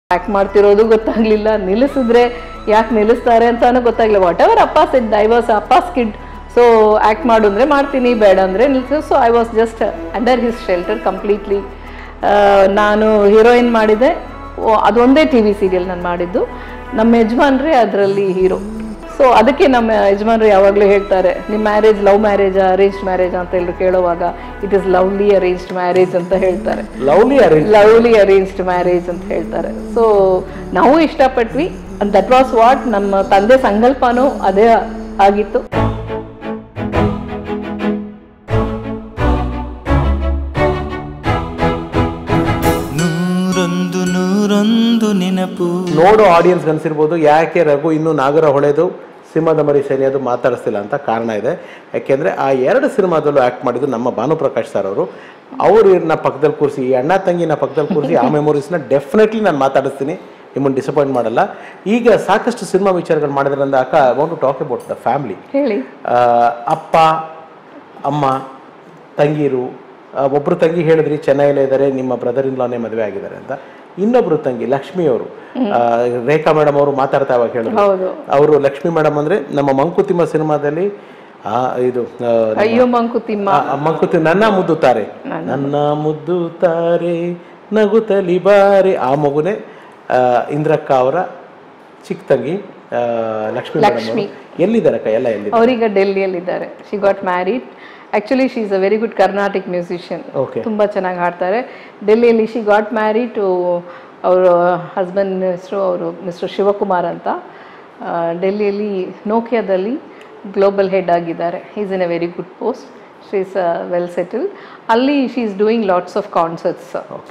Act ಮಾಡ್ತಿರೋದು ಗೊತ್ತಾಗ್ಲಿಲ್ಲ ನಿಲ್ಲಿಸಿದ್ರೆ ಯಾಕೆ ನಿಲ್ಲಿಸ್ತಾರೆ ಅಂತಾನು ಗೊತ್ತಾಗ್ಲಿಲ್ಲ ವಾಟ್ ಎವರ್ ಅಪ್ಪ ಸಿಡ್ ಐ ವಾಸ್ ಅಪ್ಪಾಸ್ ಕಿಡ್ ಸೊ ಆ್ಯಕ್ಟ್ ಮಾಡು ಅಂದರೆ ಮಾಡ್ತೀನಿ ಬೇಡ ಅಂದರೆ ನಿಲ್ಲಿಸಿ so I was just under his shelter completely ನಾನು ಹೀರೋಯಿನ್ ಮಾಡಿದೆ ಓ, ಅದೊಂದೇ ಟಿ ವಿ ಸೀರಿಯಲ್ ನಾನು ಮಾಡಿದ್ದು ನಮ್ಮ ಯಜಮಾನ್ರೇ ಅದರಲ್ಲಿ ಹೀರೋ ಸೊ ಅದಕ್ಕೆ ನಮ್ಮ ಯಜಮಾನ್ರು ಯಾವಾಗಲೂ ಹೇಳ್ತಾರೆ ನಿಮ್ಮ marriage love marriage arranged marriage ಅಂತ ಎಲ್ಲರೂ ಕೇಳುವಾಗ it is lovely arranged marriage ಅಂತ ಹೇಳ್ತಾರೆ lovely arrange lovely arranged marriage ಅಂತ ಹೇಳ್ತಾರೆ ಸೊ ನಾವು ಇಷ್ಟಪಟ್ವಿ ದಟ್ ವಾಸ್ ವಾಟ್ ನಮ್ಮ ತಂದೆ ಸಂಕಲ್ಪನೂ ಅದೇ ಆಗಿತ್ತು ನೂರೊಂದು ನೂರೊಂದು ನೆನಪು ನೋಡೋ ಆಡಿಯನ್ಸ್ ಅನ್ಸಿರ್ಬೋದು ಯಾಕೆ ರಘು ಇನ್ನು ನಾಗರ ಹೊಳೆದು ಸಿಂಹದ ಮರಿ ಶನಿಯದು ಮಾತಾಡಿಸ್ತಿಲ್ಲ ಅಂತ ಕಾರಣ ಇದೆ ಯಾಕೆಂದ್ರೆ ಆ ಎರಡು ಸಿನಿಮಾದಲ್ಲೂ ಆಕ್ಟ್ ಮಾಡಿದ್ದು ನಮ್ಮ ಭಾನುಪ್ರಕಾಶ್ ಸರ್ ಅವರು ಅವ್ರನ್ನ ಪಕ್ಕದಲ್ಲಿ ಕೂರಿಸಿ ಈ ಅಣ್ಣ ತಂಗಿನ ಪಕ್ಕದಲ್ಲಿ ಕೂರಿಸಿ ಆ ಮೆಮೊರೀಸ್ನ ಡೆಫಿನೆಟ್ಲಿ ನಾನು ಮಾತಾಡಿಸ್ತೀನಿ ನಿಮ್ಮನ್ನು ಡಿಸಪಾಯಿಂಟ್ ಮಾಡಲ್ಲ ಈಗ ಸಾಕಷ್ಟು ಸಿನಿಮಾ ವಿಚಾರಗಳು ಮಾಡಿದ್ರಿಂದ ಅಕ್ಕ I want to talk about the family ಹೇಳಿ ಅಪ್ಪ ಅಮ್ಮ ತಂಗಿರು ಆ, ಒಬ್ರು ತಂಗಿ ಹೇಳಿದ್ರಿ ಚೆನ್ನೈಲೇ ಇದ್ದಾರೆ ನಿಮ್ಮ ಬ್ರದರ್ ಇನ್ ಲಾನೇ ಮದುವೆ ಆಗಿದ್ದಾರೆ ಅಂತ ಇನ್ನೊಬ್ರು ತಂಗಿ ಲಕ್ಷ್ಮಿ ಅವರು ಆ, ರೇಖಾ ಮೇಡಮ್ ಅವರು ಮಾತಾಡ್ತಾ ಇವಾಗ ಹೇಳಿದ್ರು ಹೌದು ಅವರು ಲಕ್ಷ್ಮಿ ಮೇಡಮ್ ಅಂದ್ರೆ ನಮ್ಮ ಮಂಕುತಿಮ್ಮ ಸಿನಿಮಾದಲ್ಲಿ ಆ, ಇದು ಆ, ಅಯ್ಯೋ ಮಂಕುತಿಮ್ಮ ಆ, ಆ ಮಂಕುತಿ ನನ್ನ ಮುದ್ದು ತಾರೆ ನನ್ನ ಮುದ್ದು ತಾರೆ ನಗುತ್ತಲಿ ಬಾರೆ ಆ ಮಗುನೇ ಆ, ಇಂದ್ರಕ್ಕ ಅವರ ಚಿಕ್ಕ ತಂಗಿ ಆ, ಲಕ್ಷ್ಮಿ ಮೇಡಮ್ ಅವರು ಎಲ್ಲಿದ್ದಾರಕ್ಕ ಎಲ್ಲ ಎಲ್ಲಿ ಅವರೀಗ ಡೆಲ್ಲಿಯಲ್ಲಿದ್ದಾರೆ she got married actually she is a very good Carnatic musician okay ತುಂಬ ಚೆನ್ನಾಗಿ ಹಾಡ್ತಾರೆ ಡೆಲ್ಲಿಯಲ್ಲಿ ಶಿ ಗಾಟ್ ಮ್ಯಾರಿ ಟು ಅವರ ಹಸ್ಬೆಂಡ್ ಹೆಸರು ಅವರು ಮಿಸ್ಟರ್ ಶಿವಕುಮಾರ್ ಅಂತ ಆ, ಡೆಲ್ಲಿಯಲ್ಲಿ ನೋಕಿಯಾದಲ್ಲಿ ಗ್ಲೋಬಲ್ ಹೆಡ್ ಆಗಿದ್ದಾರೆ is in a very good post she is well settle ಅಲ್ಲಿ she is doing lots of concerts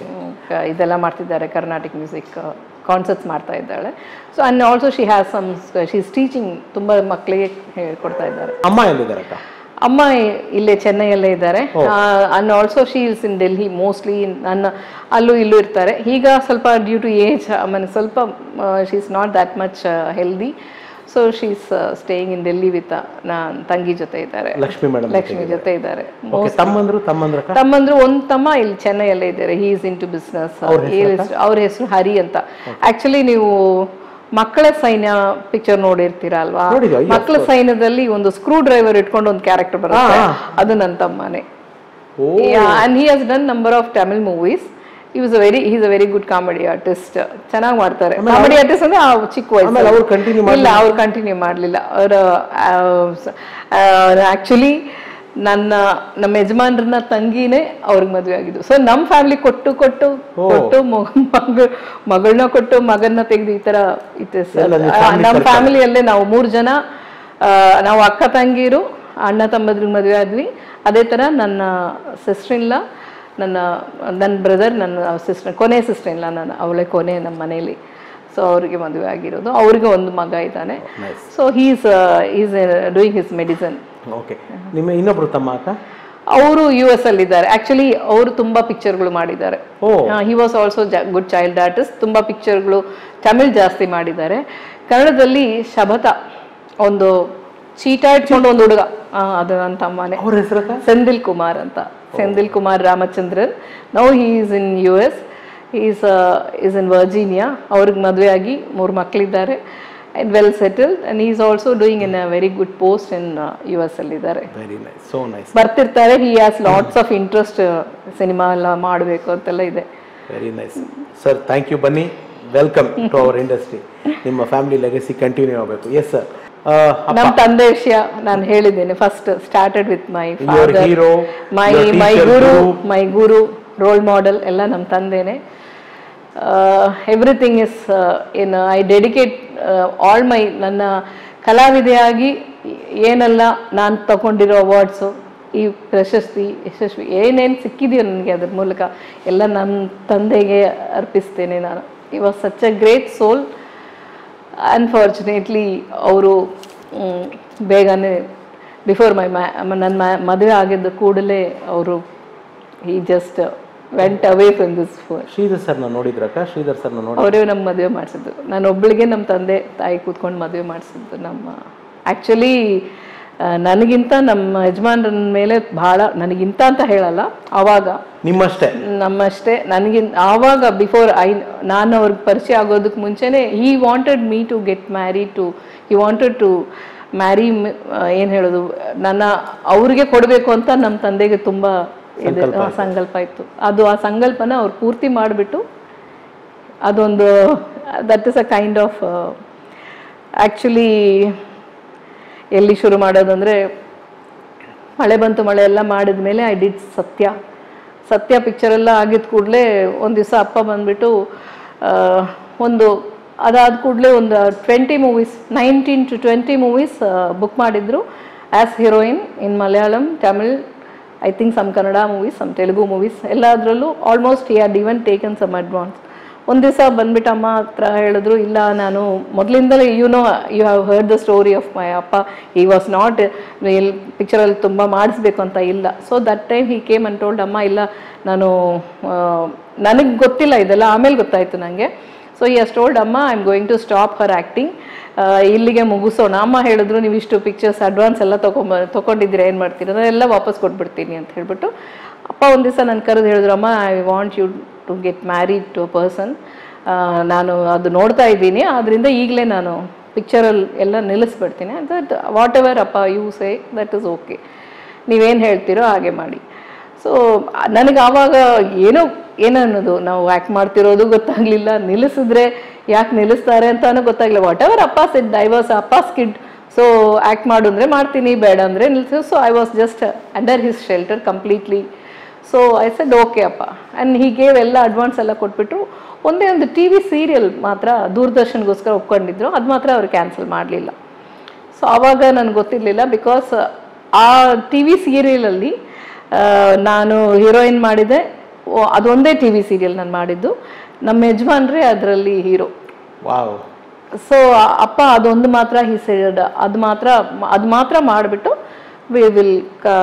ಇದೆಲ್ಲ ಮಾಡ್ತಿದ್ದಾರೆ ಕರ್ನಾಟಿಕ್ ಮ್ಯೂಸಿಕ್ ಕಾನ್ಸರ್ಟ್ಸ್ ಮಾಡ್ತಾ ಇದ್ದಾಳೆ so and also she has some she is teaching ತುಂಬ ಮಕ್ಕಳಿಗೆ ಹೇಳ್ಕೊಡ್ತಾ ಇದ್ದಾರೆ ಅಮ್ಮ ಎಲ್ಲಿದ್ದಾರಕ್ಕ ಅಮ್ಮ ಇಲ್ಲೇ ಚೆನ್ನೈಯಲ್ಲೇ ಇದ್ದಾರೆ and also she is in Delhi mostly ನನ್ನ ಅಲ್ಲೂ ಇಲ್ಲೂ ಇರ್ತಾರೆ ಈಗ ಸ್ವಲ್ಪ ಡ್ಯೂ ಟು ಏಜ್ ಆಮೇಲೆ ಸ್ವಲ್ಪ she is not that much healthy so she is staying in Delhi with ನನ್ನ ತಂಗಿ ಜೊತೆ ಇದ್ದಾರೆ ಲಕ್ಷ್ಮಿ ಮೇಡಮ್ ಲಕ್ಷ್ಮಿ ಜೊತೆ ಇದ್ದಾರೆ ಓಕೆ ತಮ್ಮಂದ್ರು ತಮ್ಮಂದ್ರಕ್ಕ ತಮ್ಮಂದ್ರು ಒಂದು ತಮ್ಮ ಇಲ್ಲಿ ಚೆನ್ನೈಯಲ್ಲೇ ಇದ್ದಾರೆ he is in to business ಅವ್ರ ಹೆಸರು ಹರಿ ಅಂತ ಆಕ್ಚುಲಿ ನೀವು ಮಕ್ಕಳ ಸೈನ್ಯ ಪಿಕ್ಚರ್ ನೋಡಿರ್ತೀರಾ ಅಲ್ವಾ ನೋಡಿದ್ವಿ, ಅಯ್ಯೋ, ಮಕ್ಕಳ ಸೈನ್ಯದಲ್ಲಿ ಒಂದು ಸ್ಕ್ರೂ ಡ್ರೈವರ್ ಇಟ್ಕೊಂಡು ಒಂದು ಕ್ಯಾರೆಕ್ಟರ್ ಬರುತ್ತೆ ಅದು ನನ್ನ ತಮ್ಮನೇ ಓ and he has done number of Tamil movies he was very is a very good comedy artist ಚೆನ್ನಾಗಿ ಮಾಡ್ತಾರೆ ಕಾಮಿಡಿ ಆರ್ಟಿಸ್ಟ್ ಅಂದ್ರೆ ಆ ಚಿಕ್ಕ ಆಮೇಲೆ ಅವ್ರು ವಯಸ್ಸು continue ಇಲ್ಲ ಅವ್ರು ಕಂಟಿನ್ಯೂ ಮಾಡಲಿಲ್ಲ ಅವರು ಆಕ್ಚುಲಿ ನನ್ನ ನಮ್ಮ ಯಜಮಾನ್ರನ್ನ ತಂಗಿನೇ ಅವ್ರಿಗೆ ಮದುವೆ ಆಗಿದ್ದು ಸೊ ನಮ್ಮ ಫ್ಯಾಮಿಲಿ ಕೊಟ್ಟು ಕೊಟ್ಟು ಕೊಟ್ಟು ಮಗ ಮಗಳನ್ನ ಕೊಟ್ಟು ಮಗನ್ನ ತೆಗೆದು ಈ ತರ ಇತ್ತು ಎಲ್ಲ ನಿಮ್ಮ ನಮ್ಮ ಫ್ಯಾಮಿಲಿಯಲ್ಲೇ ನಾವು ಮೂರು ಜನ ಆ, ನಾವು ಅಕ್ಕ ತಂಗಿರು ಅಣ್ಣ ತಮ್ಮದ್ರಿಗೆ ಮದುವೆ ಆದ್ವಿ ಅದೇ ಥರ ನನ್ನ ಸಿಸ್ಟರ್ ಇಲ್ಲ ನನ್ನ ನನ್ನ ಬ್ರದರ್ ನನ್ನ ಸಿಸ್ಟರ್ ಕೊನೆ ಸಿಸ್ಟರ್ ಇಲ್ಲ ನಾನು ಅವಳೇ ಕೊನೆ ನಮ್ಮ ಮನೇಲಿ ಸೊ ಅವರಿಗೆ ಮದುವೆ ಆಗಿರೋದು ಅವ್ರಿಗೆ ಒಂದು ಮಗ ಇದ್ದಾನೆ so he's is doing his medicine okay ನಿಮ್ಮ ಇನ್ನೊಬ್ರು ತಮ್ಮ ಅಕ್ಕ ಅವರು ಯು ಎಸ್ ಅಲ್ಲಿ ಇದ್ದಾರೆ ಆಕ್ಚುಲಿ ಅವರು ತುಂಬಾ ಪಿಕ್ಚರ್ಗಳು ಮಾಡಿದ್ದಾರೆ oh he was also good child artist ತುಂಬಾ ಪಿಕ್ಚರ್ಗಳು ತಮಿಳ್ ಜಾಸ್ತಿ ಮಾಡಿದ್ದಾರೆ ಕನ್ನಡದಲ್ಲಿ ಶಬತ ಒಂದು ಚೀಟ ಇಟ್ಕೊಂಡು ಒಂದು ಹುಡುಗ ಆ, ಅದು ನನ್ನ ತಮ್ಮನೇ ಅವ್ರ ಹೆಸರಕ್ಕ ಸೆಂದಿಲ್ ಕುಮಾರ್ ಅಂತ Senthil Kumar Ramachandran now he is in U S is is in Virginia ಅವ್ರಿಗೆ ಮದುವೆ ಆಗಿ ಮೂರು ಮಕ್ಕಳಿದ್ದಾರೆ and well settled and is also doing in a very good post in U S ಅಲ್ಲಿದ್ದಾರೆ ವೆರಿ ನೈಸ್ ಸೋ ನೈಸ್ ಬರ್ತಿರ್ತಾರೆ he has lots of interest cinema ಎಲ್ಲ ಮಾಡಬೇಕು ಅಂತೆಲ್ಲ ಇದೆ very nice sir thank you ಬನ್ನಿ ವೆಲ್ಕಮ್ ಟು ಅವರ್ ಇಂಡಸ್ಟ್ರಿ ನಿಮ್ಮ family legacy continue ಆಗಬೇಕು yes sir ನಮ್ಮ ತಂದೆ ವಿಷಯ ನಾನು ಹೇಳಿದ್ದೇನೆ first started with my Your father hero, my your my teacher, guru guru. My guru role model ಎಲ್ಲ ನಮ್ಮ ತಂದೆನೆ everything is in I dedicate all my ನನ್ನ ಕಲಾವಿದೆಯಾಗಿ ಏನೆಲ್ಲ ನಾನು ತಗೊಂಡಿರೋ ಅವಾರ್ಡ್ಸು ಈ ಪ್ರಶಸ್ತಿ ಯಶಸ್ವಿ ಏನೇನು ಸಿಕ್ಕಿದೆಯೋ ನನಗೆ ಅದ್ರ ಮೂಲಕ ಎಲ್ಲ ನನ್ನ ತಂದೆಗೆ ಅರ್ಪಿಸ್ತೇನೆ ನಾನು he was such a great soul unfortunately ಅವರು ಬೇಗನೆ ಬಿಫೋರ್ ಮೈ ಮ್ಯಾ ನನ್ನ ಮದುವೆ ಆಗಿದ್ದ ಕೂಡಲೇ ಅವರು he just went away from this for Sridhar ಸರ್ನ ನೋಡಿದ್ರಕ್ಕ ಶ್ರೀಧರ್ ಸರ್ನ ನೋಡಿ ಅವರೇ ನಮ್ಮ ಮದುವೆ ಮಾಡಿಸಿದ್ದು ನಾನು ಒಬ್ಬಳಿಗೆ ನಮ್ಮ ತಂದೆ ತಾಯಿ ಕೂತ್ಕೊಂಡು ಮದುವೆ ಮಾಡಿಸಿದ್ದು ನಮ್ಮ ಆ್ಯಕ್ಚುಲಿ ಆ, ನನಗಿಂತ ನಮ್ಮ ಯಜಮಾನ್ರ ಮೇಲೆ ಭಾಳ ನನಗಿಂತ ಅಂತ ಹೇಳಲ್ಲ ಆವಾಗ ನಿಮ್ಮಷ್ಟೇ ನಮ್ಮಷ್ಟೇ ನನಗಿನ್ ಆವಾಗ ಬಿಫೋರ್ ಐ ನಾನು ಅವ್ರಿಗೆ ಪರಿಚಯ ಆಗೋದಕ್ಕೆ ಮುಂಚೆನೆ he wanted me to get marry to he wanted to marry ಏನು ಹೇಳೋದು ನನ್ನ ಅವ್ರಿಗೆ ಕೊಡಬೇಕು ಅಂತ ನಮ್ಮ ತಂದೆಗೆ ತುಂಬ ಇದು ಆ, ಸಂಕಲ್ಪ ಇತ್ತು ಅದು ಆ ಸಂಕಲ್ಪನ ಅವ್ರು ಪೂರ್ತಿ ಮಾಡಿಬಿಟ್ಟು ಅದೊಂದು that is a kind of actually ಎಲ್ಲಿ ಶುರು ಮಾಡೋದಂದರೆ ಮಳೆ ಬಂತು ಮಳೆ ಎಲ್ಲ ಮಾಡಿದ ಮೇಲೆ ಐ ಡಿಡ್ ಸತ್ಯ ಸತ್ಯ ಪಿಕ್ಚರ್ ಎಲ್ಲ ಆಗಿದ ಕೂಡಲೇ ಒಂದು ದಿವಸ ಅಪ್ಪ ಬಂದ್ಬಿಟ್ಟು ಆ, ಒಂದು ಅದಾದ ಕೂಡಲೇ ಒಂದು twenty movies nineteen to twenty movies book ಮಾಡಿದ್ರು as heroine in Malayalam Tamil I think some Kannada movies some Telugu movies ಎಲ್ಲದರಲ್ಲೂ almost he had even taken some advance ಒಂದು ದಿವಸ ಬಂದ್ಬಿಟ್ಟು ಅಮ್ಮ ಹತ್ರ ಹೇಳಿದ್ರು ಇಲ್ಲ ನಾನು ಮೊದಲಿಂದಲೇ you know you have heard the story of my ಅಪ್ಪ ಈ ವಾಸ್ ನಾಟ್ ಎಲ್ ಪಿಕ್ಚರಲ್ಲಿ ತುಂಬ ಮಾಡಿಸ್ಬೇಕು ಅಂತ ಇಲ್ಲ so that time he came and told ಅಮ್ಮ ಇಲ್ಲ ನಾನು ನನಗೆ ಗೊತ್ತಿಲ್ಲ ಇದೆಲ್ಲ ಆಮೇಲೆ ಗೊತ್ತಾಯಿತು ನನಗೆ ಸೊ ಈ ಹಸ್ ಟೋಲ್ಡ್ ಅಮ್ಮ I am going to stop her acting ಇಲ್ಲಿಗೆ ಮುಗಿಸೋಣ ಅಮ್ಮ ಹೇಳಿದ್ರು ನೀವು ಇಷ್ಟು ಪಿಕ್ಚರ್ಸ್ ಅಡ್ವಾನ್ಸ್ ಎಲ್ಲ ತೊಗೊಂಬ ತೊಗೊಂಡಿದ್ದೀರಾ ಏನು ಮಾಡ್ತೀರಾ ಅದೆಲ್ಲ ವಾಪಸ್ ಕೊಟ್ಬಿಡ್ತೀನಿ ಅಂತ ಹೇಳ್ಬಿಟ್ಟು ಅಪ್ಪ ಒಂದು ದಿವಸ ನನ್ನ ಕರೆದು ಹೇಳಿದ್ರು ಅಮ್ಮ I want you to get married to a person ನಾನು ಅದು ನೋಡ್ತಾ ಇದ್ದೀನಿ ಆದ್ದರಿಂದ ಈಗಲೇ ನಾನು ಪಿಕ್ಚರಲ್ಲಿ ಎಲ್ಲ ನಿಲ್ಲಿಸ್ಬಿಡ್ತೀನಿ ದಟ್ ವಾಟ್ ಎವರ್ ಅಪ್ಪ you say that is okay ನೀವೇನು ಹೇಳ್ತೀರೋ ಹಾಗೆ ಮಾಡಿ ಸೊ ನನಗೆ ಆವಾಗ ಏನೋ ಏನನ್ನೋದು ನಾವು ಆ್ಯಕ್ಟ್ ಮಾಡ್ತಿರೋದು ಗೊತ್ತಾಗಲಿಲ್ಲ ನಿಲ್ಲಿಸಿದ್ರೆ ಯಾಕೆ ನಿಲ್ಲಿಸ್ತಾರೆ ಅಂತಾನು ಗೊತ್ತಾಗಲಿಲ್ಲ ವಾಟ್ ಎವರ್ ಅಪ್ಪ ಸಿಡ್ ಐ ವಾಸ್ ಅಪ್ಪ ಸ್ಕಿಡ್ ಸೊ ಆ್ಯಕ್ಟ್ ಮಾಡು ಅಂದರೆ ಮಾಡ್ತೀನಿ ಬೇಡ ಅಂದರೆ ನಿಲ್ಲಿಸಿ so I was just under his shelter completely so I said okay ಅಪ್ಪ ಆ್ಯಂಡ್ ಹೀಗೆ ಎಲ್ಲ ಅಡ್ವಾನ್ಸ್ ಎಲ್ಲ ಕೊಟ್ಬಿಟ್ರು ಒಂದೇ ಒಂದು ಟಿ ವಿ ಸೀರಿಯಲ್ ಮಾತ್ರ ದೂರದರ್ಶನ್ಗೋಸ್ಕರ ಒಪ್ಕೊಂಡಿದ್ರು ಅದು ಮಾತ್ರ ಅವ್ರು ಕ್ಯಾನ್ಸಲ್ ಮಾಡಲಿಲ್ಲ ಸೊ ಆವಾಗ ನನಗೆ ಗೊತ್ತಿರಲಿಲ್ಲ ಬಿಕಾಸ್ ಆ ಟಿ ವಿ ಸೀರಿಯಲಲ್ಲಿ ನಾನು ಹೀರೋಯಿನ್ ಮಾಡಿದೆ ಓ- ಅದೊಂದೇ ಟಿ ವಿ ಸೀರಿಯಲ್ ನಾನು ಮಾಡಿದ್ದು ನಮ್ಮ ಯಜಮಾನ್ರೇ ಅದರಲ್ಲಿ ಹೀರೋ ವಾವ್ ಸೊ ಅಪ್ಪ ಅದೊಂದು ಮಾತ್ರ ಹಿ ಸೆಡ್ ಅದು ಮಾತ್ರ ಅದು ಮಾತ್ರ ಮಾಡಿಬಿಟ್ಟು ವಿ ವಿಲ್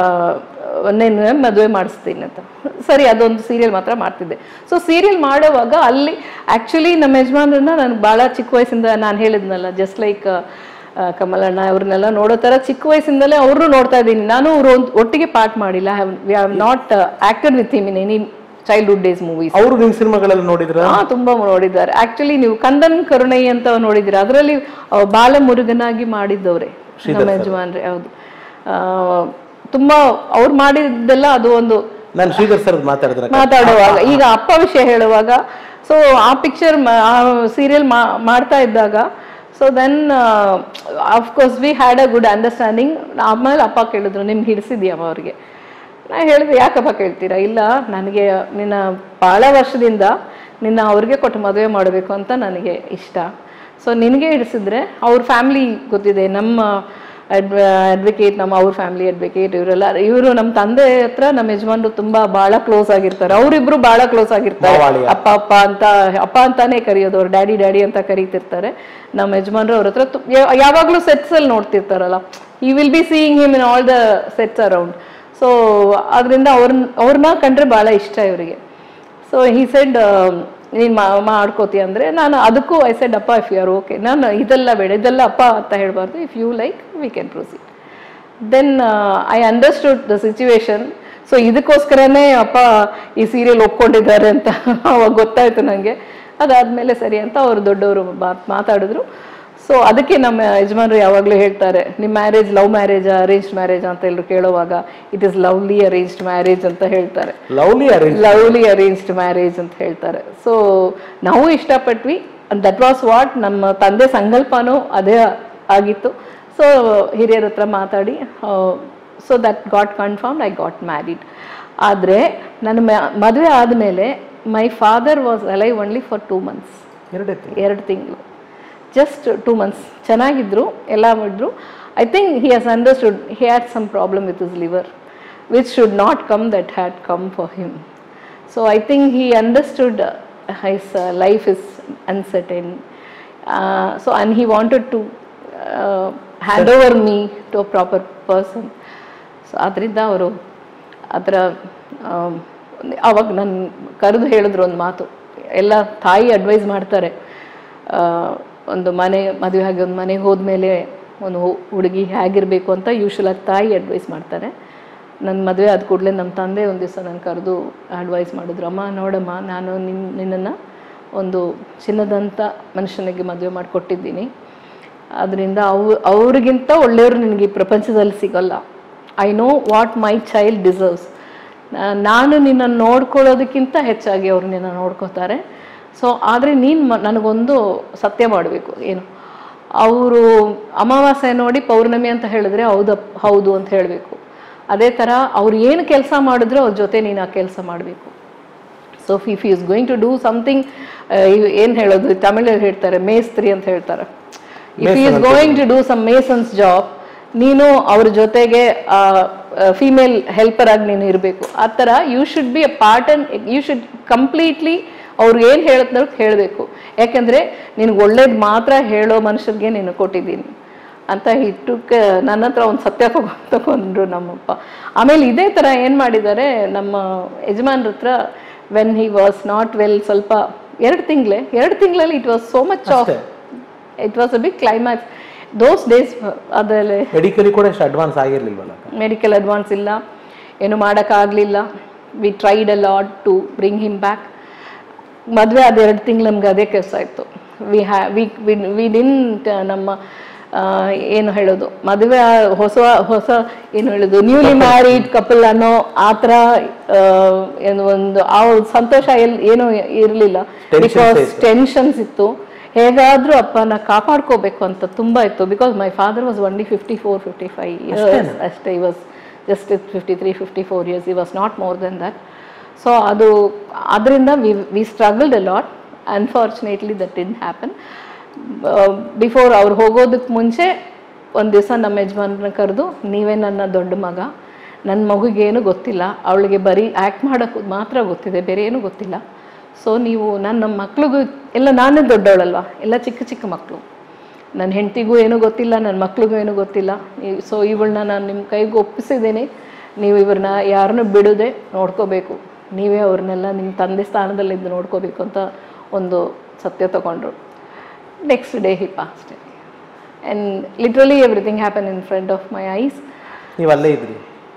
ನೀನು ಮದುವೆ ಮಾಡಿಸ್ತೀನಿ ಅಂತ ಸರಿ ಅದೊಂದು ಸೀರಿಯಲ್ ಮಾತ್ರ ಮಾಡ್ತಿದ್ದೆ ಸೊ ಸೀರಿಯಲ್ ಮಾಡುವಾಗ ಅಲ್ಲಿ ಆ್ಯಕ್ಚುಲಿ ನಮ್ಮ ಯಜಮಾನ್ರನ್ನ ನನಗೆ ಭಾಳ ಚಿಕ್ಕ ವಯಸ್ಸಿಂದ ನಾನು ಹೇಳಿದ್ನಲ್ಲ ಜಸ್ಟ್ ಲೈಕ್ ಕಮಲಣ್ಣ ಅವ್ರನ್ನೆಲ್ಲ ನೋಡೋ ಥರ ಚಿಕ್ಕ ವಯಸ್ಸಿಂದಲೇ ಅವ್ರನ್ನೂ ನೋಡ್ತಾ ಇದ್ದೀನಿ ನಾನು ಅವ್ರು ಒಂದ್- ಒಟ್ಟಿಗೆ ಪಾರ್ಟ್ ಮಾಡಿಲ್ಲ we have not acted with him in any childhood days movies ಅವರು ನಿಮ್ಮ ಸಿನಿಮಾಗಳಲ್ಲಿ ನೋಡಿದ್ರ ಹಾ ತುಂಬಾ ನೋಡಿದ್ದಾರೆ ಆಕ್ಚುಲಿ ನೀವು ಕಂದನ್ ಕರುಣೈ ಅಂತ ನೋಡಿದ್ದೀರಾ ಅದರಲ್ಲಿ ಬಾಲ ಮುರುಗನಾಗಿ ಮಾಡಿದ್ದವ್ರೆ ನಮ್ಮ ಯಜಮಾನ್ರೆ ಹೌದು ಆ, ತುಂಬಾ ಅವ್ರು ಮಾಡಿದ್ದೆಲ್ಲ ಅದು ಒಂದು ನಾನು ಶ್ರೀಧರ್ ಸರ್ ಮಾತಾಡಿದ್ರೆ ಮಾತಾಡುವಾಗ ಈಗ ಅಪ್ಪ ವಿಷಯ ಹೇಳುವಾಗ ಸೊ ಆ ಪಿಕ್ಚರ್ ಆ ಸೀರಿಯಲ್ ಮಾಡ್ತಾ ಇದ್ದಾಗ so then of course we had a good understanding ಆಮೇಲೆ ಅಪ್ಪ ಕೇಳಿದ್ರು ನಿಮ್ಗೆ ಹಿಡಿಸಿದ್ಯಮ್ಮ ಅವ್ರಿಗೆ ನಾ ಹೇಳಿದೆ ಯಾಕಪ್ಪ ಕೇಳ್ತೀರಾ ಇಲ್ಲ ನನಗೆ ನಿನ್ನ ಭಾಳ ವರ್ಷದಿಂದ ನಿನ್ನ ಅವ್ರಿಗೆ ಕೊಟ್ಟು ಮದುವೆ ಮಾಡಬೇಕು ಅಂತ ನನಗೆ ಇಷ್ಟ ಸೊ ನಿನಗೆ ಹಿಡಿಸಿದ್ರೆ ಅವ್ರ ಫ್ಯಾಮ್ಲಿ ಗೊತ್ತಿದೆ ನಮ್ಮ ಅಡ್ವ ಅಡ್ವೊಕೇಟ್ ನಮ್ಮ ಅವ್ರ ಫ್ಯಾಮಿಲಿ ಅಡ್ವೊಕೇಟ್ ಇವರೆಲ್ಲ ಇವರು ನಮ್ಮ ತಂದೆ ಹತ್ರ ನಮ್ಮ ಯಜಮಾನ್ರು ತುಂಬಾ ಬಹಳ ಕ್ಲೋಸ್ ಆಗಿರ್ತಾರೆ ಅವರಿಬ್ರು ಬಹಳ ಕ್ಲೋಸ್ ಆಗಿರ್ತಾರೆ ಮಾವಾಳಿಯ. ಅಪ್ಪ ಅಪ್ಪ ಅಂತ ಅಪ್ಪ ಅಂತಾನೆ ಕರೆಯೋದು ಅವ್ರು ಡ್ಯಾಡಿ ಡ್ಯಾಡಿ ಅಂತ ಕರೀತಿರ್ತಾರೆ ನಮ್ಮ ಯಜಮಾನ್ರು ಅವ್ರ ಹತ್ರ ತು- ಯಾ- ಯಾವಾಗ್ಲೂ ಸೆಟ್ಸ್ ಅಲ್ಲಿ ನೋಡ್ತಿರ್ತಾರಲ್ಲ he will be seeing him in all the sets around so ಅದರಿಂದ ಅವ್ರನ್ನ ಅವ್ರನ್ನ ಕಂಡ್ರೆ ಭಾಳ ಇಷ್ಟ ಇವರಿಗೆ ಸೊ ಹಿ ಸೆಡ್ ನೀನು ಮಾಡ್ಕೋತಿ ಅಂದರೆ ನಾನು ಅದಕ್ಕೂ ಐ ಸೆಡ್ ಅಪ್ಪ ಇಫ್ ಯು ಆರ್ ಓಕೆ ನಾನು ಇದೆಲ್ಲ ಬೇಡ ಇದೆಲ್ಲ ಅಪ್ಪ ಅಂತ ಹೇಳಬಾರ್ದು if you like we can proceed then I understood the situation so ಇದಕ್ಕೋಸ್ಕರನೇ ಅಪ್ಪ ಈ ಸೀರಿಯಲ್ ಒಪ್ಕೊಂಡಿದ್ದಾರೆ ಅಂತ ಅವಾಗ ಗೊತ್ತಾಯ್ತು ನನಗೆ ಅದಾದಮೇಲೆ ಸರಿ ಅಂತ ಅವರು ದೊಡ್ಡವರು ಮಾತಾಡಿದ್ರು ಸೊ ಅದಕ್ಕೆ ನಮ್ಮ ಯಜಮಾನರು ಯಾವಾಗಲೂ ಹೇಳ್ತಾರೆ ನಿಮ್ಮ marriage love marriage arranged marriage ಅಂತ ಎಲ್ಲರೂ ಕೇಳುವಾಗ it is lovely arranged marriage ಅಂತ ಹೇಳ್ತಾರೆ lovely arrange lovely arranged marriage ಅಂತ ಹೇಳ್ತಾರೆ ಸೊ ನಾವು ಇಷ್ಟಪಟ್ವಿ ದಟ್ ವಾಸ್ ವಾಟ್ ನಮ್ಮ ತಂದೆ ಸಂಕಲ್ಪನೂ ಅದೇ ಆಗಿತ್ತು ಸೊ ಹಿರಿಯರ ಹತ್ರ ಮಾತಾಡಿ so that got confirm I got married ಆದರೆ ನನ್ನ ಮದುವೆ ಆದಮೇಲೆ my father was alive only for two months ಎರಡೇ ಎರಡು ತಿಂಗಳು ಜಸ್ಟ್ ಟೂ ಮಂತ್ಸ್ ಚೆನ್ನಾಗಿದ್ರು ಎಲ್ಲ ಮಾಡಿದ್ರು I think he has understood he had some problem with is liver which should not come that had come for him so I think he understood his life is uncertain so and he wanted to hand over me to a proper person so ಅದರಿಂದ ಅವರು ಆ ಥರ am, ಅವಾಗ ನನ್ನ ಕರೆದು ಹೇಳಿದ್ರು ಒಂದು ಮಾತು ಎಲ್ಲ ತಾಯಿ ಅಡ್ವೈಸ್ ಮಾಡ್ತಾರೆ ಆ, ಒಂದು ಮನೆ ಮದುವೆ ಆಗಿ ಒಂದು ಮನೆಗೆ ಹೋದ್ಮೇಲೆ ಒಂದು ಹು- ಹುಡುಗಿ ಹೇಗಿರಬೇಕು ಅಂತ ಯೂಶ್ವಲಾಗಿ ತಾಯಿ ಅಡ್ವೈಸ್ ಮಾಡ್ತಾರೆ ನನ್ನ ಮದುವೆ ಆದ ಕೂಡಲೇ ನಮ್ಮ ತಂದೆ ಒಂದು ದಿವಸ ನನ್ನ ಕರೆದು ಅಡ್ವೈಸ್ ಮಾಡಿದ್ರು ಅಮ್ಮ ನೋಡಮ್ಮ ನಾನು ನಿನ್ನ ನಿನ್ನನ್ನು ಒಂದು ಚಿನ್ನದಂಥ ಮನುಷ್ಯನಿಗೆ ಮದುವೆ ಮಾಡಿಕೊಟ್ಟಿದ್ದೀನಿ ಅದರಿಂದ ಅವ್ ಅವ್ರಿಗಿಂತ ಒಳ್ಳೆಯವರು ನಿನಗೆ ಈ ಪ್ರಪಂಚದಲ್ಲಿ ಸಿಗಲ್ಲ I know what my child deserves ನಾನು ನಿನ್ನನ್ನು ನೋಡ್ಕೊಳ್ಳೋದಕ್ಕಿಂತ ಹೆಚ್ಚಾಗಿ ಅವ್ರು ನಿನ್ನ ನೋಡ್ಕೋತಾರೆ ಸೊ ಆದರೆ ನೀನು ಮ ನನಗೊಂದು ಸತ್ಯ ಮಾಡಬೇಕು ಏನು ಅವರು ಅಮಾವಾಸ್ಯೆ ನೋಡಿ ಪೌರ್ಣಮಿ ಅಂತ ಹೇಳಿದ್ರೆ ಹೌದಪ್ ಹೌದು ಅಂತ ಹೇಳಬೇಕು ಅದೇ ಥರ ಅವ್ರು ಏನು ಕೆಲಸ ಮಾಡಿದ್ರು ಅವ್ರ ಜೊತೆ ನೀನು ಆ ಕೆಲಸ ಮಾಡಬೇಕು so if is going to do something ಏನು ಹೇಳೋದು ತಮಿಳಲ್ಲಿ ಹೇಳ್ತಾರೆ ಮೇಸ್ತ್ರಿ ಅಂತ ಹೇಳ್ತಾರೆ if is going to do some masons job ನೀನು ಅವ್ರ ಜೊತೆಗೆ ಫೀಮೇಲ್ ಹೆಲ್ಪರ್ ಆಗಿ ನೀನು ಇರಬೇಕು ಆ ಥರ you should be a part and you should completely ಅವ್ರು ಏನು ಹೇಳುತ್ತೋ ಹೇಳಬೇಕು ಯಾಕೆಂದರೆ ನಿನಗೆ ಒಳ್ಳೇದು ಮಾತ್ರ ಹೇಳೋ ಮನುಷ್ಯರಿಗೆ ನೀನು ಕೊಟ್ಟಿದ್ದೀನಿ ಅಂತ ಇಟ್ಟಕ್ಕೆ ನನ್ನ ಹತ್ರ ಒಂದು ಸತ್ಯ ತಗೊ ತಗೊಂಡ್ರು ನಮ್ಮಪ್ಪ ಆಮೇಲೆ ಇದೇ ಥರ ಏನು ಮಾಡಿದ್ದಾರೆ ನಮ್ಮ ಯಜಮಾನ್ರ ಹತ್ರ when he was not well ಸ್ವಲ್ಪ ಎರಡು ತಿಂಗಳೇ ಎರಡು ತಿಂಗಳಲ್ಲಿ it was so much of it was a big climax those days ಅದರಲ್ಲಿ ಮೆಡಿಕಲಿ ಕೂಡ ಎಷ್ಟು ಅಡ್ವಾನ್ಸ್ ಆಗಿರ್ಲಿಲ್ವಲ್ಲ ಮೆಡಿಕಲ್ ಅಡ್ವಾನ್ಸ್ ಇಲ್ಲ ಏನು ಮಾಡೋಕ್ಕಾಗಲಿಲ್ಲ we tried a lot to bring him back ಮದುವೆ ಆದ ಎರಡು ತಿಂಗಳು ನಮ್ಗೆ ಅದೇ ಕೆಲಸ ಇತ್ತು ವಿ ಹ್ಯಾ ವಿ ವಿ ಡಿಂಟ್ ನಮ್ಮ ಆ, ಏನು ಹೇಳೋದು ಮದುವೆ ಆ- ಹೊಸ ಹೊಸ ಏನು ಹೇಳೋದು ನ್ಯೂಲಿ ಮ್ಯಾರಿಡ್ ಕಪಲ್ ಅನ್ನೋ ಆ ಥರ ಆ, ಏನು ಒಂದು ಆ ಒಂದು ಸಂತೋಷ ಎಲ್ ಏನೂ ಇರಲಿಲ್ಲ ಬಿಕಾಸ್ ಟೆನ್ಷನ್ಸ್ ಇತ್ತು ಹೇಗಾದ್ರೂ ಅಪ್ಪನ ಕಾಪಾಡ್ಕೋಬೇಕು ಅಂತ ತುಂಬಾ ಇತ್ತು because my father was only fifty four fifty five years ಅಷ್ಟೇ he was just fifty three fifty four years he was not more than that so ಅದು ಅದರಿಂದ we we struggled a lot unfortunately that in happen before ಅವ್ರು ಹೋಗೋದಕ್ಕೆ ಮುಂಚೆ ಒಂದು ದಿವಸ ನಮ್ಮ ಯಜಮಾನ್ರನ್ನ ಕರೆದು ನೀವೇ ನನ್ನ ದೊಡ್ಡ ಮಗ ನನ್ನ ಮಗುಗೇನು ಗೊತ್ತಿಲ್ಲ ಅವಳಿಗೆ ಬರೀ ಆ್ಯಕ್ಟ್ ಮಾಡೋಕ್ಕೆ ಮಾತ್ರ ಗೊತ್ತಿದೆ ಬೇರೆ ಏನೂ ಗೊತ್ತಿಲ್ಲ ಸೊ ನೀವು ನನ್ನ ಮಕ್ಳಿಗೂ ಎಲ್ಲ ನಾನೇ ದೊಡ್ಡವಳಲ್ವಾ ಎಲ್ಲ ಚಿಕ್ಕ ಚಿಕ್ಕ ಮಕ್ಕಳು ನನ್ನ ಹೆಂಡತಿಗೂ ಏನೂ ಗೊತ್ತಿಲ್ಲ ನನ್ನ ಮಕ್ಳಿಗೂ ಏನೂ ಗೊತ್ತಿಲ್ಲ ಸೊ ಇವಳನ್ನ ನಾನು ನಿಮ್ಮ ಕೈಗೆ ಒಪ್ಪಿಸಿದ್ದೀನಿ ನೀವು ಇವ್ರನ್ನ ಯಾರನ್ನೂ ಬಿಡದೆ ನೋಡ್ಕೋಬೇಕು ನೀವೇ ಅವ್ರನ್ನೆಲ್ಲ ನಿಮ್ಮ ತಂದೆ ಸ್ಥಾನದಲ್ಲಿದ್ದು ನೋಡ್ಕೋಬೇಕು ಅಂತ ಒಂದು ಸತ್ಯ ತಗೊಂಡ್ರು next day he passed and literally everything happen in front of my eyes ನೀವು ಅಲ್ಲೇ ಇದ್ರಿ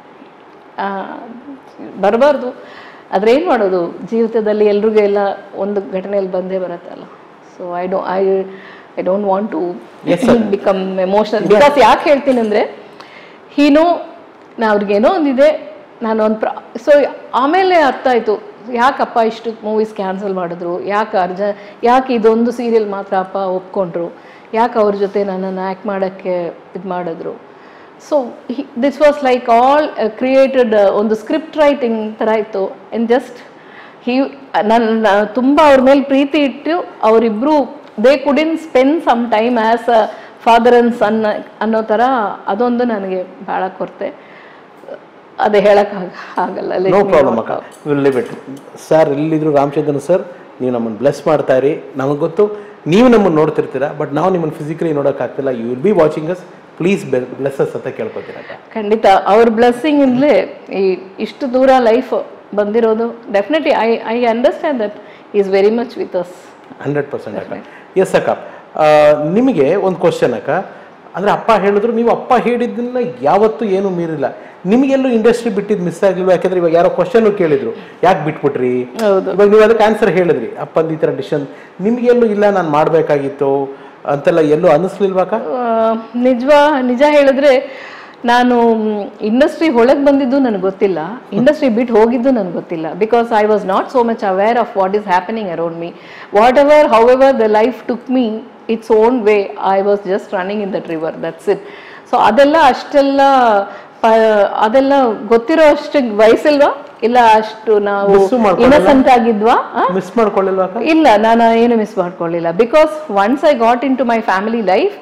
ಬರಬಾರ್ದು ಆದರೆ ಏನು ಮಾಡೋದು ಜೀವಿತದಲ್ಲಿ ಎಲ್ರಿಗೂ ಎಲ್ಲ ಒಂದು ಘಟನೆಯಲ್ಲಿ ಬಂದೇ ಬರುತ್ತಲ್ಲ so I do I I don't want to become emotional because ಯಾಕೆ ಹೇಳ್ತೀನಿ ಅಂದರೆ ಹೀನೋ ನಾ ಅವ್ರಿಗೇನೋ ಒಂದಿದೆ ನಾನು ಒಂದು ಪ್ರ ಸೊ ಆಮೇಲೆ ಅರ್ಥ ಆಯಿತು ಯಾಕಪ್ಪ ಇಷ್ಟು ಮೂವೀಸ್ ಕ್ಯಾನ್ಸಲ್ ಮಾಡಿದ್ರು ಯಾಕೆ ಅರ್ಜ ಯಾಕೆ ಇದೊಂದು ಸೀರಿಯಲ್ ಮಾತ್ರ ಅಪ್ಪ ಒಪ್ಕೊಂಡ್ರು ಯಾಕೆ ಅವ್ರ ಜೊತೆ ನನ್ನನ್ನು ಆ್ಯಕ್ಟ್ ಮಾಡೋಕ್ಕೆ ಇದು ಮಾಡಿದ್ರು so this was like all created ಒಂದು ಸ್ಕ್ರಿಪ್ಟ್ ರೈಟಿಂಗ್ ಥರ ಇತ್ತು ಆ್ಯಂಡ್ ಜಸ್ಟ್ ಹಿ ನನ್ನ ತುಂಬ ಅವ್ರ ಮೇಲೆ ಪ್ರೀತಿ ಇಟ್ಟು ಅವರಿಬ್ಬರು they couldn't spend some time as a father and son ಅನ್ನೋ ಥರ ಅದೊಂದು ನನಗೆ ಭಾಳ ಕೊರತೆ ಅದೇ ಹೇಳೋಕ್ಕಾಗ ಆಗಲ್ಲ let know me problem not ಅಕ್ಕ ವಿಲ್ ಲಿವ್ ಇಟ್ ಸರ್ ಎಲ್ಲಿದ್ರು ರಾಮಚಂದ್ರನ್ ಸರ್ ನೀವು ನಮ್ಮನ್ನು ಬ್ಲೆಸ್ ಮಾಡ್ತಾ ಇರಿ ನಮಗೆ ಗೊತ್ತು ನೀವು ನಮ್ಮನ್ನು ನೋಡ್ತಿರ್ತೀರಾ ಬಟ್ ನಾವು ನಿಮ್ಮನ್ನು ಫಿಸಿಕಲಿ ನೋಡೋಕ್ಕಾಗ್ತಿಲ್ಲ you will be watching us please blesses ಅಂತ ಕೇಳ್ಕೊತೀರಕ್ಕ ಖಂಡಿತ ಅವ್ರ ಬ್ಲೆಸ್ಸಿಂಗ್ ಇಂದಲೇ ಈ ಇಷ್ಟು ದೂರ ಲೈಫ್ ಬಂದಿರೋದು definitely I I understand that is very much with us hundred percent ಅಕ್ಕ ಎಸ್ ಅಕ್ಕ ಆ, ನಿಮಗೆ ಒಂದು ಕ್ವಶನ್ ಅಕ್ಕ ಅಂದರೆ ಅಪ್ಪ ಹೇಳಿದ್ರು ನೀವು ಅಪ್ಪ ಹೇಳಿದ್ದನ್ನ ಯಾವತ್ತೂ ಏನು ಮೀರಿಲ್ಲ ನಿಮಗೆಲ್ಲೂ ಇಂಡಸ್ಟ್ರಿ ಬಿಟ್ಟಿದ್ದು ಮಿಸ್ ಆಗಲಿಲ್ಲ ಯಾಕಂದ್ರೆ ಇವಾಗ ಯಾರೋ ಕ್ವಶನ್ ಕೇಳಿದ್ರು ಯಾಕೆ ಬಿಟ್ಬಿಟ್ರಿ ಹೌದು. ಇವಾಗ ನೀವು ಅದಕ್ಕೆ ಆನ್ಸರ್ ಹೇಳಿದ್ರಿ ಅಪ್ಪಂದು ಈ ಥರ ಡಿಸಿಷನ್ ನಿಮಗೆಲ್ಲೂ ಇಲ್ಲ ನಾನು ಮಾಡಬೇಕಾಗಿತ್ತು ಅಂತೆಲ್ಲ ಎಲ್ಲೂ ಅನ್ನಿಸ್ಲಿಲ್ವಾಕ ನಿಜವ ನಿಜ ಹೇಳಿದ್ರೆ ನಾನು ಇಂಡಸ್ಟ್ರಿ ಒಳಗೆ ಬಂದಿದ್ದು ನನಗೆ ಗೊತ್ತಿಲ್ಲ ಇಂಡಸ್ಟ್ರಿ ಬಿಟ್ಟು ಹೋಗಿದ್ದು ನನಗೆ ಗೊತ್ತಿಲ್ಲ because I was not so much aware of what is happening around me whatever however the life took me it's own way I was just running in that river that's it so ಅದೆಲ್ಲ ಅಷ್ಟೆಲ್ಲ ಪ- ಅದೆಲ್ಲ ಗೊತ್ತಿರೋ ಅಷ್ಟು ವಯಸ್ಸಿಲ್ವಾ ಇಲ್ಲ ಅಷ್ಟು ನಾವು Miss ಮಾಡ್ಕೊಳ್ಳಲ್ಲ? Innocent ಆಗಿದ್ವಾ ಆ? ಮಿಸ್ ಮಾಡ್ಕೊಳ್ಳಿಲ್ವಾಕ ಇಲ್ಲ ನಾನು ಏನು ಮಿಸ್ ಮಾಡ್ಕೊಳ್ಳಿಲ್ಲ because once I got into my family life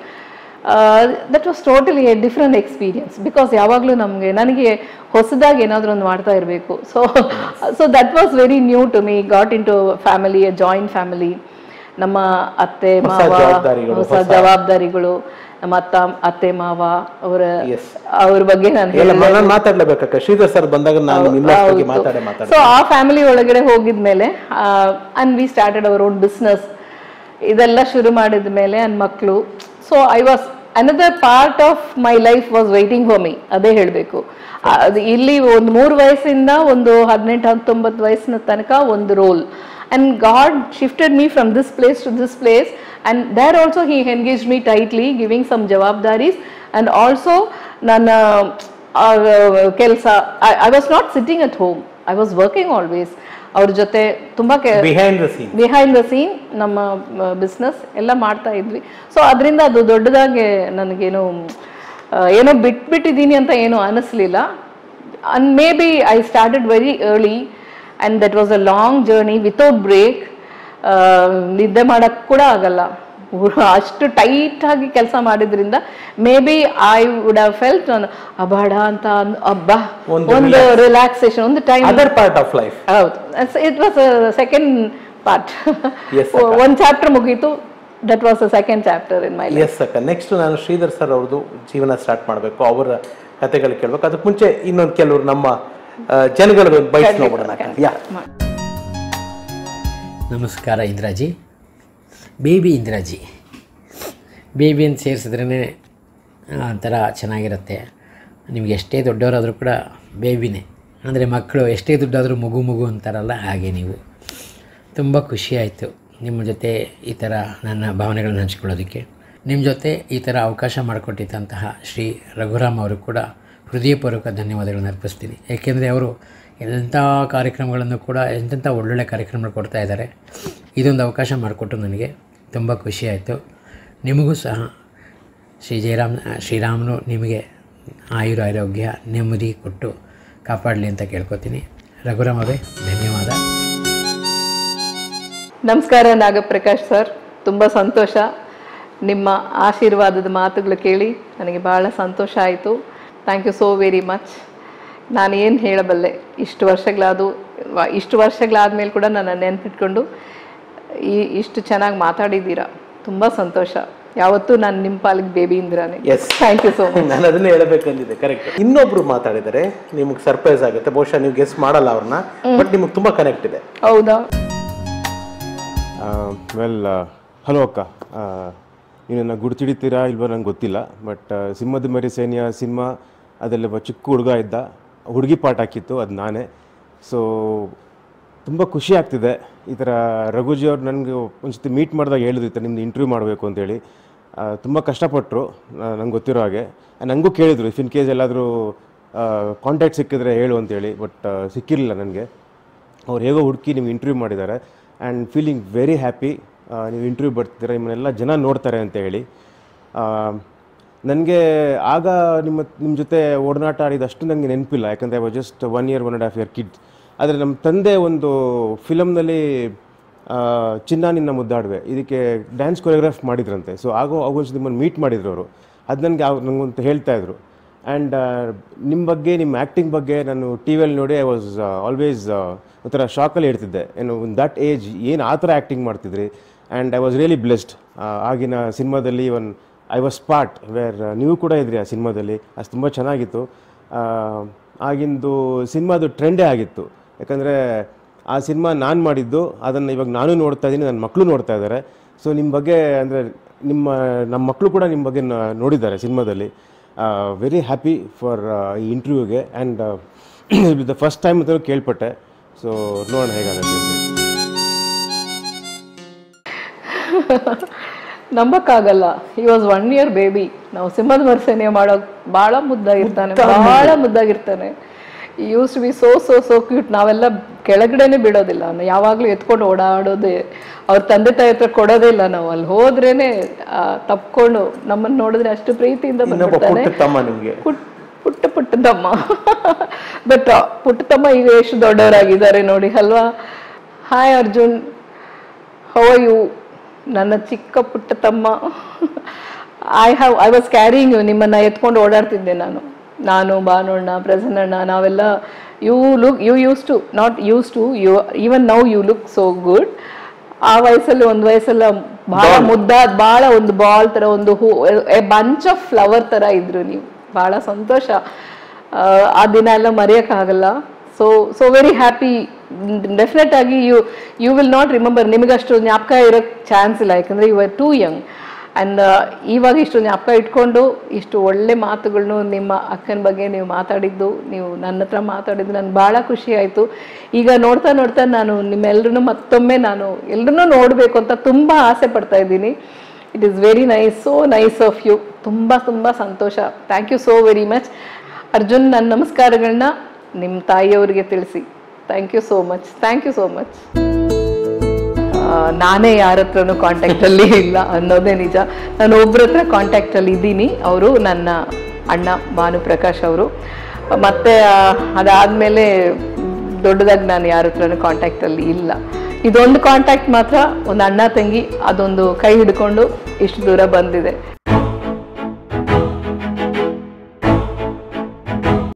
that was totally a different experience because ಯಾವಾಗಲೂ ನಮಗೆ ನನಗೆ ಹೊಸದಾಗಿ ಏನಾದರೂ ಒಂದು ಮಾಡ್ತಾ ಇರಬೇಕು so so that was very new to me got into family a joint family ನಮ್ಮ ಅತ್ತೆ ಹೊಸ ಮಾವ ಜವಾಬ್ದಾರಿಗಳು, ಹೊಸ ಜವಾಬ್ದಾರಿಗಳು ನಮ್ಮ ಅತ್ತ ಅತ್ತೆ ಮಾವ ಅವರ Yes. ಅವ್ರ ಬಗ್ಗೆ ನಾನು ಎಲ್ಲ ನಾನು ಮಾತಾಡ್ಲೇಬೇಕಕ್ಕ ಶ್ರೀಧರ್ ಸರ್ ಬಂದಾಗ ನಾನು ನಿಮ್ಮ ಬಗ್ಗೆ ಮಾತಾಡೇ ಮಾತಾಡ ಸೊ ಆ ಫ್ಯಾಮಿಲಿ ಒಳಗಡೆ ಹೋಗಿದ್ಮೇಲೆ and we started our own business ಇದೆಲ್ಲ ಶುರು ಮಾಡಿದ ಮೇಲೆ ನನ್ನ ಮಕ್ಕಳು so I was another part of my life was waiting for me ಅದೇ ಹೇಳಬೇಕು ಅದು ಇಲ್ಲಿ ಒಂದು ಮೂರು ವಯಸ್ಸಿಂದ ಒಂದು ಹದಿನೆಂಟು ಹತ್ತೊಂಬತ್ತು ವಯಸ್ಸಿನ ತನಕ ಒಂದು role and God shifted me from this place to this place and there also he engage me tightly giving some ಜವಾಬ್ದಾರೀಸ್ ಆ್ಯಂಡ್ ಆಲ್ಸೋ ನನ್ನ ಕೆಲಸ I was not sitting at home I was working always ಅವ್ರ ಜೊತೆ ತುಂಬ ಕೆ behind the scene behind the scene ನಮ್ಮ business ಎಲ್ಲ ಮಾಡ್ತಾ ಇದ್ವಿ ಸೊ ಅದರಿಂದ ಅದು ದೊಡ್ಡದಾಗಿ ನನಗೇನು ಆ, ಏನೋ ಬಿಟ್ಬಿಟ್ಟಿದ್ದೀನಿ ಅಂತ ಏನೂ ಅನ್ನಿಸ್ಲಿಲ್ಲ and maybe I started very early and that was a long journey without break ನಿದ್ದೆ ಮಾಡೋಕ್ಕೆ ಕೂಡ ಆಗಲ್ಲ ಅಷ್ಟು ಟೈಟ್ ಆಗಿ ಕೆಲಸ ಮಾಡಿದ್ರಿಂದ maybe I would have felt ಅಬಾಡ ಅಂತ ಅಂದ್- ಅಬ್ಬಾ ಒಂದು ಒಂದು ರಿಲ್ಯಾಕ್ಸೇಷನ್ ಒಂದು time other part of life ಹೌದು it was second part Yes, ಅಕ್ಕ. ಒಂದು ಚಾಪ್ಟರ್ ಮುಗೀತು that was a second chapter in my life yes ಅಕ್ಕ ನೆಕ್ಸ್ಟ್ ನಾನು ಶ್ರೀಧರ್ ಸರ್ ಅವ್ರದ್ದು ಜೀವನ ಸ್ಟಾರ್ಟ್ ಮಾಡಬೇಕು ಅವರ ಕತೆಗಳು ಕೇಳಬೇಕು ಅದಕ್ಕೆ ಮುಂಚೆ ಇನ್ನೊಂದು ಕೆಲವರು ನಮ್ಮ ಆ, ಜನಗಳದ್ದು ಒಂದು ಬೈಕ್ ನೋಡೋಣ ಅಕ್ಕ. ಯಾ ನಮಸ್ಕಾರ ಇಂದ್ರಾಜಿ ಬೇಬಿ ಇಂದ್ರಾಜಿ ಬೇಬಿ ಅಂತ ಸೇರಿಸಿದ್ರೇ ಒಂಥರ ಚೆನ್ನಾಗಿರುತ್ತೆ ನಿಮ್ಗೆ ಎಷ್ಟೇ ದೊಡ್ಡವರಾದರೂ ಕೂಡ ಬೇಬಿನೇ ಅಂದರೆ ಮಕ್ಕಳು ಎಷ್ಟೇ ದುಡ್ಡಾದರೂ ಮಗು ಮಗು ಅಂತಾರಲ್ಲ ಹಾಗೆ ನೀವು ತುಂಬ ಖುಷಿಯಾಯಿತು ನಿಮ್ಮ ಜೊತೆ ಈ ಥರ ನನ್ನ ಭಾವನೆಗಳನ್ನ ಹಂಚ್ಕೊಳ್ಳೋದಕ್ಕೆ ನಿಮ್ಮ ಜೊತೆ ಈ ಥರ ಅವಕಾಶ ಮಾಡಿಕೊಟ್ಟಿದ್ದಂತಹ ಶ್ರೀ ರಘುರಾಮ್ ಅವರು ಕೂಡ ಹೃದಯಪೂರ್ವಕ ಧನ್ಯವಾದಗಳನ್ನು ಅರ್ಪಿಸ್ತೀನಿ ಏಕೆಂದರೆ ಅವರು ಎಂಥ ಕಾರ್ಯಕ್ರಮಗಳನ್ನು ಕೂಡ ಎಂತೆಂಥ ಒಳ್ಳೊಳ್ಳೆ ಕಾರ್ಯಕ್ರಮಗಳು ಕೊಡ್ತಾ ಇದ್ದಾರೆ ಇದೊಂದು ಅವಕಾಶ ಮಾಡಿಕೊಟ್ಟು ನನಗೆ ತುಂಬ ಖುಷಿಯಾಯಿತು ನಿಮಗೂ ಸಹ ಶ್ರೀ ಜಯರಾಮ್ ಶ್ರೀರಾಮನು ನಿಮಗೆ ಆಯುರ ಆರೋಗ್ಯ ನೆಮ್ಮದಿ ಕೊಟ್ಟು ಕಾಪಾಡಲಿ ಅಂತ ಕೇಳ್ಕೊತೀನಿ ರಘುರಾಮ್ ಅವರೇ ಧನ್ಯವಾದ ನಮಸ್ಕಾರ ನಾಗಪ್ರಕಾಶ್ ಸರ್ ತುಂಬ ಸಂತೋಷ ನಿಮ್ಮ ಆಶೀರ್ವಾದದ ಮಾತುಗಳು ಕೇಳಿ ನನಗೆ ಬಹಳ ಸಂತೋಷ ಆಯಿತು thank you so very much ನಾನು ಏನು ಹೇಳಬಲ್ಲೆ ಇಷ್ಟು ವರ್ಷಗಳಾದು ವ- ಇಷ್ಟು ವರ್ಷಗಳಾದ್ಮೇಲೆ ಕೂಡ ನನ್ನ ನೆನಪಿಟ್ಕೊಂಡು ಈ ಇಷ್ಟು ಚೆನ್ನಾಗಿ ಮಾತಾಡಿದ್ದೀರಾ ತುಂಬ ಸಂತೋಷ ಯಾವತ್ತೂ ನಾನು ನಿಮ್ಮ ಪಾಲಿಗೆ ಬೇಬಿ ಇಂದಿರಾನೆ Yes. Thank you so much ನಾನು ಅದನ್ನೇ ಹೇಳಬೇಕಂದಿದೆ ಕರೆಕ್ಟ್ ಇನ್ನೊಬ್ರು ಮಾತಾಡಿದರೆ ನಿಮಗೆ ಸರ್ಪ್ರೈಸ್ ಆಗುತ್ತೆ ಬಹುಶಃ ನೀವು ಗೆಸ್ ಮಾಡಲ್ಲ ಅವ್ರನ್ನ ಬಟ್ ನಿಮಗೆ ತುಂಬಾ ಕನೆಕ್ಟ್ ಇದೆ ಹೌದಾ ವೆಲ್ ಹಲೋ ಅಕ್ಕ ನೀವು ನನ್ನ ಗುಡ್ ತಿಳಿತೀರಾ ಇಲ್ವೋ ನಂಗೆ ಗೊತ್ತಿಲ್ಲ ಬಟ್ ಸಿಂಹದ ಮರಿ ಸೇನೆಯ ಸಿನಿಮಾ ಅದರಲ್ಲಿ ಒಬ್ಬ ಚಿಕ್ಕ ಹುಡುಗ ಇದ್ದ ಹುಡುಗಿ ಪಾಠ ಹಾಕಿತ್ತು ಅದು ನಾನೇ ಸೊ ತುಂಬ ಖುಷಿ ಆಗ್ತಿದೆ ಈ ಥರ ರಘುಜಿ ಅವ್ರು ನನಗೆ ಒಂದ್ಸತಿ ಮೀಟ್ ಮಾಡಿದಾಗ ಹೇಳಿದ್ರು ಈ ಥರ ನಿಮ್ದು ಇಂಟರ್ವ್ಯೂ ಮಾಡಬೇಕು ಅಂತೇಳಿ ತುಂಬ ಕಷ್ಟಪಟ್ಟರು ನಂಗೆ ಗೊತ್ತಿರೋ ಹಾಗೆ ನನಗೂ ಕೇಳಿದರು ಇಫ್ ಇನ್ ಕೇಸ್ ಎಲ್ಲಾದರೂ ಕಾಂಟ್ಯಾಕ್ಟ್ ಸಿಕ್ಕಿದ್ರೆ ಹೇಳು ಅಂತೇಳಿ ಬಟ್ ಸಿಕ್ಕಿರಲಿಲ್ಲ ನನಗೆ ಅವ್ರು ಹೇಗೋ ಹುಡುಕಿ ನೀವು ಇಂಟರ್ವ್ಯೂ ಮಾಡಿದ್ದಾರೆ ಆ್ಯಂಡ್ ಫೀಲಿಂಗ್ ವೆರಿ ಹ್ಯಾಪಿ ನೀವು ಇಂಟರ್ವ್ಯೂ ಬರ್ತಿದ್ದೀರಾ ನಿಮ್ಮನ್ನೆಲ್ಲ ಜನ ನೋಡ್ತಾರೆ ಅಂತ ಹೇಳಿ ನನಗೆ ಆಗ ನಿಮ್ಮ ನಿಮ್ಮ ಜೊತೆ ಒಡನಾಟ ಆಡಿದಷ್ಟು ನನಗೆ ನೆನಪಿಲ್ಲ ಯಾಕಂದರೆ I was just one year one and half year kid ಆದರೆ ನಮ್ಮ ತಂದೆ ಒಂದು ಫಿಲಮ್ನಲ್ಲಿ ಚಿನ್ನ ನಿನ್ನ ಮುದ್ದಾಡುವೆ ಇದಕ್ಕೆ ಡ್ಯಾನ್ಸ್ ಕೊರಿಯೋಗ್ರಾಫ್ ಮಾಡಿದ್ರಂತೆ ಸೊ ಆಗೋ ಆಗೋಷ್ಟು ನಿಮ್ಮನ್ನು ಮೀಟ್ ಮಾಡಿದ್ರು ಅವರು ಅದು ನನಗೆ ನಂಗೊಂದು ಹೇಳ್ತಾ ಇದ್ರು ಆ್ಯಂಡ್ ನಿಮ್ಮ ಬಗ್ಗೆ ನಿಮ್ಮ ಆ್ಯಕ್ಟಿಂಗ್ ಬಗ್ಗೆ ನಾನು ಟಿ ವಿಯಲ್ಲಿ ನೋಡಿ ಐ ವಾಸ್ ಆಲ್ವೇಸ್ ಒಂಥರ ಶಾಕಲ್ಲಿ ಹೇಳ್ತಿದ್ದೆ ಏನು ದಟ್ ಏಜ್ ಏನು ಆ ಥರ ಆ್ಯಕ್ಟಿಂಗ್ ಮಾಡ್ತಿದ್ರಿ and I was really blessed ಆಗಿನ ಸಿನಿಮಾದಲ್ಲಿ one I was part where ನೀವು ಕೂಡ ಇದ್ರಿ ಆ ಸಿನಿಮಾದಲ್ಲಿ ಅದು ತುಂಬ ಚೆನ್ನಾಗಿತ್ತು ಆ, ಆಗಿಂದು ಸಿನಿಮಾದು ಟ್ರೆಂಡೇ ಆಗಿತ್ತು ಯಾಕಂದರೆ ಆ ಸಿನಿಮಾ ನಾನು ಮಾಡಿದ್ದು ಅದನ್ನು ಇವಾಗ ನಾನು ನೋಡ್ತಾ ಇದ್ದೀನಿ ನನ್ನ ಮಕ್ಕಳು ನೋಡ್ತಾ ಇದ್ದಾರೆ ಸೊ ನಿಮ್ಮ ಬಗ್ಗೆ ಅಂದರೆ ನಿಮ್ಮ ನಮ್ಮ ಮಕ್ಕಳು ಕೂಡ ನಿಮ್ಮ ಬಗ್ಗೆ ನ- ನೋಡಿದ್ದಾರೆ ಸಿನಿಮಾದಲ್ಲಿ ವೆರಿ ಹ್ಯಾಪಿ ಫಾರ್ ಈ ಇಂಟರ್ವ್ಯೂಗೆ ಆ್ಯಂಡ್ ದ ಫಸ್ಟ್ ಟೈಮ್ ಅಂತ ಕೇಳ್ಪಟ್ಟೆ ಸೊ ನೋಡೋಣ ಹೇಗಾಗುತ್ತೆ ಅಂತ. ನಂಬಕ್ಕಾಗಲ್ಲ ಈ ವಾಸ್ ಒನ್ ಇಯರ್ ಬೇಬಿ ನಾವು ಸಿಂಹದ ಮರ್ಸೇನೆ ಮಾಡೋ ಭಾಳ ಮುದ್ದಾಗಿರ್ತಾನೆ ಭಾಳ ಮುದ್ದಾಗಿರ್ತಾನೆ used to be so so so cute ನಾವೆಲ್ಲ ಕೆಳಗಡೆನೆ ಬಿಡೋದಿಲ್ಲ ಅವ್ನು ಯಾವಾಗಲೂ ಎತ್ಕೊಂಡು ಓಡಾಡೋದೇ ಅವ್ರ ತಂದೆ ತಾಯಿ ಹತ್ರ ಕೊಡೋದೇ ಇಲ್ಲ ನಾವು ಅಲ್ಲಿ ಹೋದ್ರೇನೆ ಆ, ತಪ್ಕೊಂಡು ನಮ್ಮನ್ನು ನೋಡಿದ್ರೆ ಅಷ್ಟು ಪ್ರೀತಿಯಿಂದ ಇನ್ನೊಬ್ಬ ಬಂದ್ಬಿಡ್ತಾನೆ ಪುಟ್ಟ ತಮ್ಮ ನಿಮಗೆ ಪುಟ್ ಪುಟ್ಟ ಪುಟ್ಟದಮ್ಮ ಬಟ್ ಪುಟ್ಟತಮ್ಮ ಈಗ ಎಷ್ಟು ದೊಡ್ಡವರಾಗಿದ್ದಾರೆ ನೋಡಿ ಅಲ್ವಾ hi Arjun how are you ನನ್ನ ಚಿಕ್ಕ ಪುಟ್ಟ ತಮ್ಮ I have I was carrying you ನಿಮ್ಮನ್ನು ಎತ್ಕೊಂಡು ಓಡಾಡ್ತಿದ್ದೆ ನಾನು ನಾನು ಭಾನುಣ್ಣ ಪ್ರಸನ್ನಣ್ಣ ನಾವೆಲ್ಲ you look you used to not used to you even now you look so good ಆ ವಯಸ್ಸಲ್ಲಿ ಒಂದು ವಯಸ್ಸಲ್ಲ ಬಹಳ ಮುದ್ದಾದ ಬಹಳ ಒಂದು ಬಾಲ್ ತರ ಒಂದು ಹೂ ಎ ಬಂಚ್ ಆಫ್ ಫ್ಲವರ್ ತರ ಇದ್ರು ನೀವು ಬಹಳ ಸಂತೋಷ ಆ, ಆ ದಿನ ಎಲ್ಲ ಮರೆಯೋಕ್ಕಾಗಲ್ಲ so so very happy definite ಆಗಿ you you will not remember ನಿಮಗಷ್ಟು ಜ್ಞಾಪಕ ಇರೋಕ್ಕೆ ಚಾನ್ಸ್ ಇಲ್ಲ ಯಾಕಂದ್ರೆ you are too young and ಇವಾಗ ಇಷ್ಟು ಜ್ಞಾಪಕ ಇಟ್ಕೊಂಡು ಇಷ್ಟು ಒಳ್ಳೆ ಮಾತುಗಳನ್ನು ನಿಮ್ಮ ಅಕ್ಕನ ಬಗ್ಗೆ ನೀವು ಮಾತಾಡಿದ್ದು ನೀವು ನನ್ನ ಹತ್ರ ಮಾತಾಡಿದ್ದು ನನಗೆ ಭಾಳ ಖುಷಿ ಆಯಿತು ಈಗ ನೋಡ್ತಾ ನೋಡ್ತಾ ನಾನು ನಿಮ್ಮೆಲ್ಲರೂ ಮತ್ತೊಮ್ಮೆ ನಾನು ಎಲ್ಲರನ್ನೂ ನೋಡಬೇಕು ಅಂತ ತುಂಬ ಆಸೆ ಪಡ್ತಾ ಇದ್ದೀನಿ it is very nice so nice of you ತುಂಬ ತುಂಬ ಸಂತೋಷ thank you so very much Arjun ನನ್ನ ನಮಸ್ಕಾರಗಳನ್ನ ನಿಮ್ಮ ತಾಯಿಯವರಿಗೆ ತಿಳಿಸಿ thank you so much thank you so much ನಾನೇ ಯಾರ ಹತ್ರನೂ ಕಾಂಟ್ಯಾಕ್ಟಲ್ಲಿ ಇಲ್ಲ ಅನ್ನೋದೇ ನಿಜ ನಾನು ಒಬ್ಬರ ಹತ್ರ ಕಾಂಟ್ಯಾಕ್ಟಲ್ಲಿ ಇದ್ದೀನಿ ಅವರು ನನ್ನ ಅಣ್ಣ ಭಾನುಪ್ರಕಾಶ್ ಅವರು ಮತ್ತು ಅದಾದಮೇಲೆ ದೊಡ್ಡದಾಗಿ ನಾನು ಯಾರ ಹತ್ರನೂ ಕಾಂಟ್ಯಾಕ್ಟಲ್ಲಿ ಇಲ್ಲ ಇದೊಂದು ಕಾಂಟ್ಯಾಕ್ಟ್ ಮಾತ್ರ ಒಂದು ಅಣ್ಣ ತಂಗಿ ಅದೊಂದು ಕೈ ಹಿಡ್ಕೊಂಡು ಇಷ್ಟು ದೂರ ಬಂದಿದೆ